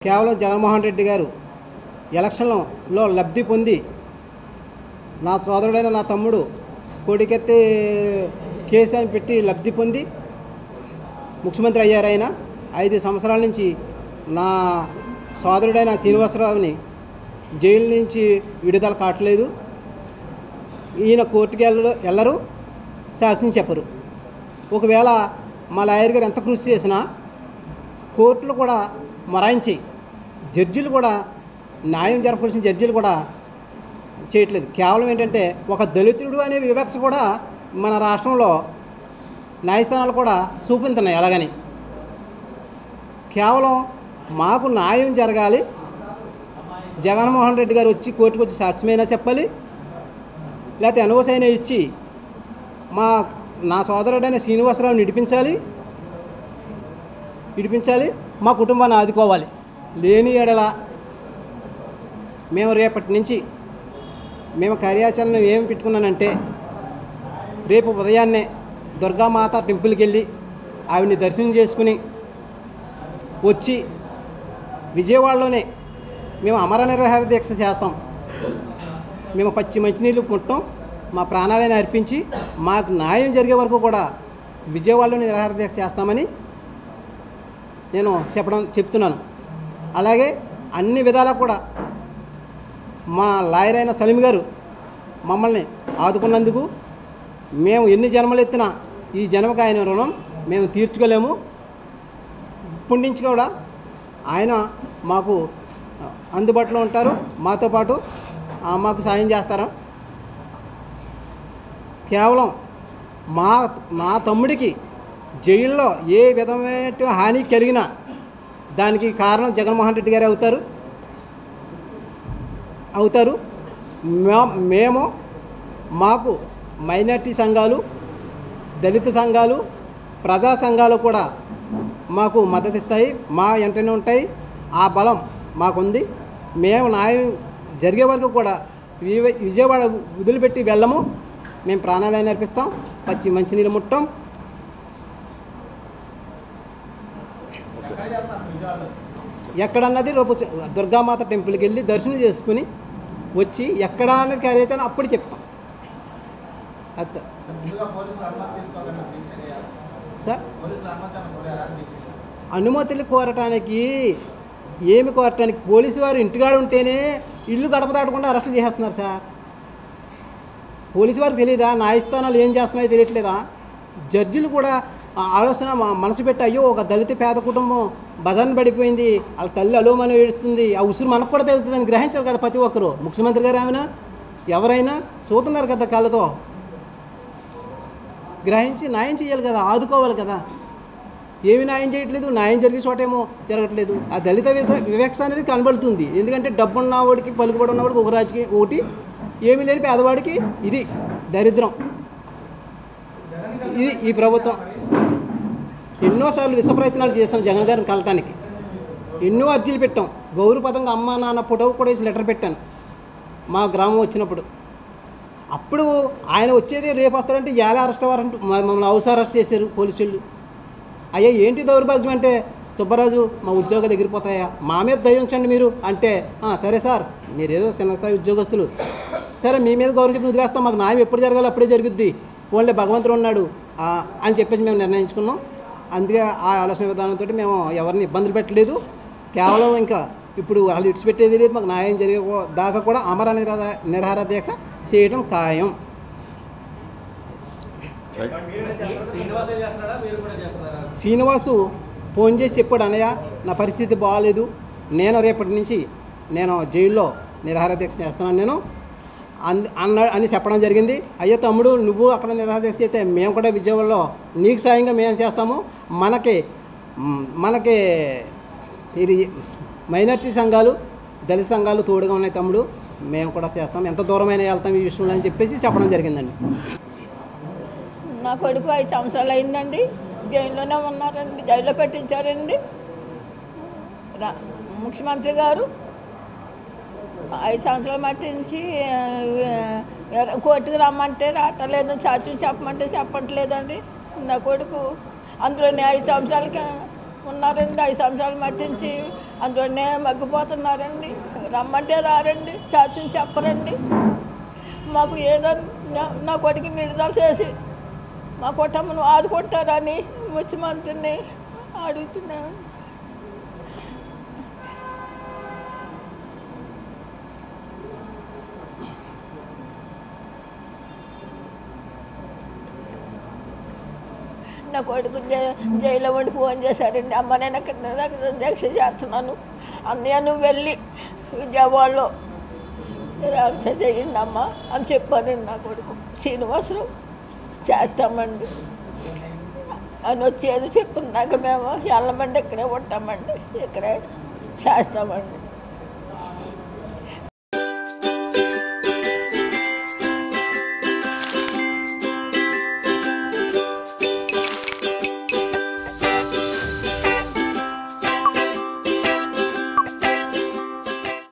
కేవలం జగన్మోహన్ రెడ్డి గారు ఎలక్షన్లో లబ్ధి పొంది నా సోదరుడైన నా తమ్ముడు కోడికెత్తి కేసు అని పెట్టి లబ్ధి పొంది ముఖ్యమంత్రి అయ్యారు ఆయన ఐదు సంవత్సరాల నుంచి నా సోదరుడైన శ్రీనివాసరావుని జైలు నుంచి విడుదల కావట్లేదు ఈయన కోర్టుకి వెళ్ళరు వెళ్ళరు సాక్ష్యం చెప్పరు ఒకవేళ మా లాయర్ గారు ఎంత కృషి చేసినా కోర్టులు కూడా మొరాయించి జడ్జిలు కూడా న్యాయం జరపాల్సిన జడ్జిలు కూడా చేయట్లేదు కేవలం ఏంటంటే ఒక దళితుడు అనే వివక్ష కూడా మన రాష్ట్రంలో న్యాయస్థానాలు కూడా చూపించున్నాయి అలాగని కేవలం మాకు న్యాయం జరగాలి జగన్మోహన్ రెడ్డి గారు వచ్చి కోర్టుకు వచ్చి సాక్ష్యమైనా చెప్పాలి లేకపోతే ఎన్ఓస్ అయినా ఇచ్చి మా నా సోదరుడైన శ్రీనివాసరావుని ఇడిపించాలి ఇడిపించాలి మా కుటుంబాన్ని ఆదుకోవాలి లేని ఎడల మేము రేపటి నుంచి మేము కార్యాచరణ ఏం పెట్టుకున్నానంటే రేపు ఉదయాన్నే దుర్గామాత టెంపుల్కి వెళ్ళి ఆవిడ్ని దర్శనం చేసుకుని వచ్చి విజయవాడలోనే మేము అమర నిరాహార దీక్ష చేస్తాం మేము పచ్చి మంచినీళ్ళు పుట్టం మా ప్రాణాలను అర్పించి మాకు న్యాయం జరిగే వరకు కూడా విజయవాడలో నిరాహార దీక్ష చేస్తామని నేను చెప్పడం చెప్తున్నాను అలాగే అన్ని విధాలా కూడా మా లాయర్ అయిన సలీం గారు మమ్మల్ని ఆదుకున్నందుకు మేము ఎన్ని జన్మలు ఎత్తినా ఈ జన్మకు ఆయన రుణం మేము తీర్చుకోలేము ఇప్పటి నుంచి కూడా ఆయన మాకు అందుబాటులో ఉంటారు మాతో పాటు ఆ, మాకు సాయం చేస్తారు కేవలం మా మా తమ్ముడికి జైల్లో ఏ విధమైన హాని కలిగినా దానికి కారణం జగన్మోహన్ రెడ్డి గారే అవుతారు అవుతారు మే- మేము మాకు మైనార్టీ సంఘాలు దళిత సంఘాలు ప్రజా సంఘాలు కూడా మాకు మద్దతు ఇస్తాయి మా వెంటనే ఉంటాయి ఆ బలం మాకుంది మేము న్యాయం జరిగే వరకు కూడా వివ- విజయవాడ వదిలిపెట్టి వెళ్ళము మేము ప్రాణాలైన అర్పిస్తాం పచ్చి మంచినీళ్ళు ముట్టం ఎక్కడన్నది రేపు చ- దుర్గామాత టెంపుల్కి వెళ్ళి దర్శనం చేసుకుని వచ్చి ఎక్కడ అన్నది కార్యాచరణ అప్పుడు చెప్తాం అది సార్ సార్ అనుమతులు కోరటానికి ఏమి కోరటానికి పోలీసు వారు ఇంటికాడ ఉంటేనే ఇల్లు గడప దాటకుండా అరెస్టులు చేసేస్తున్నారు సార్ పోలీసు వారికి తెలియదా న్యాయస్థానాలు ఏం చేస్తున్నాయో తెలియట్లేదా జడ్జిలు కూడా ఆ ఆలోచన మ- మనసు పెట్టి అయ్యో ఒక దళిత పేద కుటుంబం బజార్ని పడిపోయింది వాళ్ళ తల్లి అలోమని ఏడుస్తుంది ఆ ఉసురు మనకు కూడా తగ్గుతుందని గ్రహించారు కదా ప్రతి ఒక్కరు ముఖ్యమంత్రి గారు ఆమెనా ఎవరైనా చూస్తున్నారు కదా కళ్ళతో గ్రహించి న్యాయం చేయాలి కదా ఆదుకోవాలి కదా ఏమి న్యాయం చేయట్లేదు న్యాయం జరిగే చోటేమో జరగట్లేదు ఆ దళిత వివక్ష వివక్ష అనేది కనబడుతుంది ఎందుకంటే డబ్బున్న వాడికి పలుకుబడి ఉన్నవాడికి ఒక రాజకీయ ఒకటి ఏమీ లేని పేదవాడికి ఇది దరిద్రం ఇది ఈ ప్రభుత్వం ఎన్నోసార్లు విష ప్రయత్నాలు చేస్తాం జగన్ గారిని కలటానికి ఎన్నో అర్జీలు పెట్టాం గౌరవపదంగా అమ్మ నాన్న ఫోటో కూడా వేసి లెటర్ పెట్టాను మా గ్రామం వచ్చినప్పుడు అప్పుడు ఆయన వచ్చేది రేపు వస్తాడంటే ఎలా అరెస్ట్ అవ్వారంటూ మ- మమ్మల్ని హౌస్ అరెస్ట్ చేశారు పోలీసులు అయ్యా ఏంటి దౌర్భాగ్యం అంటే సుబ్బరాజు మా ఉద్యోగాలు ఎగిరిపోతాయా మా మీద దయించండి మీరు అంటే "ఆ, సరే సార్ మీరు ఏదో చిన్న స్థాయి ఉద్యోగస్తులు సరే మీ మీద గౌరవం చెప్పి వదిలేస్తాం మాకు న్యాయం ఎప్పుడు జరగాలో అప్పుడే జరుగుద్ది ఓన్లీ భగవంతుడు ఉన్నాడు ఆ, అని చెప్పేసి మేము నిర్ణయించుకున్నాం అందుకే ఆ ఆలోచన విధానంతో మేము ఎవరిని ఇబ్బందులు పెట్టలేదు కేవలం ఇంకా ఇప్పుడు వాళ్ళు ఇడిచిపెట్టేది లేదు మాకు న్యాయం జరిగే దాకా కూడా అమర నిరాహార నిరాహార దీక్ష చేయడం ఖాయం శ్రీనివాసే చేస్తున్నాడా మీరు కూడా చేస్తున్నారా శ్రీనివాసు ఫోన్ చేసి చెప్పాడు అన్నయ్య నా పరిస్థితి బాగాలేదు నేను రేపటి నుంచి నేను జైల్లో నిరాహార దీక్ష చేస్తున్నాను నేను అంద అన్న అని చెప్పడం జరిగింది అయ్యో తమ్ముడు నువ్వు అక్కడ నిరాహార దీక్ష చేస్తే మేము కూడా విజయవాడలో నీకు సాయంగా మేము చేస్తాము మనకి మ్, మనకి ఇది మైనార్టీ సంఘాలు దళిత సంఘాలు తోడుగా ఉన్నాయి తమ్ముడు మేము కూడా చేస్తాం ఎంత దూరమైనా వెళ్తాం ఈ విషయంలో అని చెప్పేసి చెప్పడం జరిగిందండి నా కొడుకు ఐదు సంవత్సరాలు అయిందండి జైల్లోనే ఉన్నారండి జైల్లో పెట్టించారండి రా ముఖ్యమంత్రి గారు ఐదు సంవత్సరాలు మట్టించి ఆ, ఆ, కోర్టుకు రమ్మంటే రావట్లేదు సాధ్యం చెప్పమంటే చెప్పట్లేదండి నా కొడుకు అందులోనే ఐదు సంవత్సరాలకి ఉన్నారండి ఐదు సంవత్సరాలు మట్టించి అందులోనే మగ్గిపోతున్నారండి రమ్మంటే రారండి చాచుని చెప్పరండి మాకు ఏదో నా- నా కొడుకు విడుదల చేసి మా కుటుంబం ఆదుకుంటారని ముఖ్యమంత్రిని అడుగుతున్నాను నా కొడుకు జై- జైల్లో ఉండి ఫోన్ చేశారండి అమ్మ నేను ఇక్కడ దీక్ష చేస్తున్నాను అన్నయ్య నువ్వు వెళ్ళి విజయవాడలో రక్ష చేయండి అమ్మ అని చెప్పానండి నా కొడుకు శ్రీనివాసరావు చేస్తామండి అని వచ్చేది చెప్పినాక మేము వెళ్ళమండి ఇక్కడే ఉంటామండి ఇక్కడే చేస్తామండి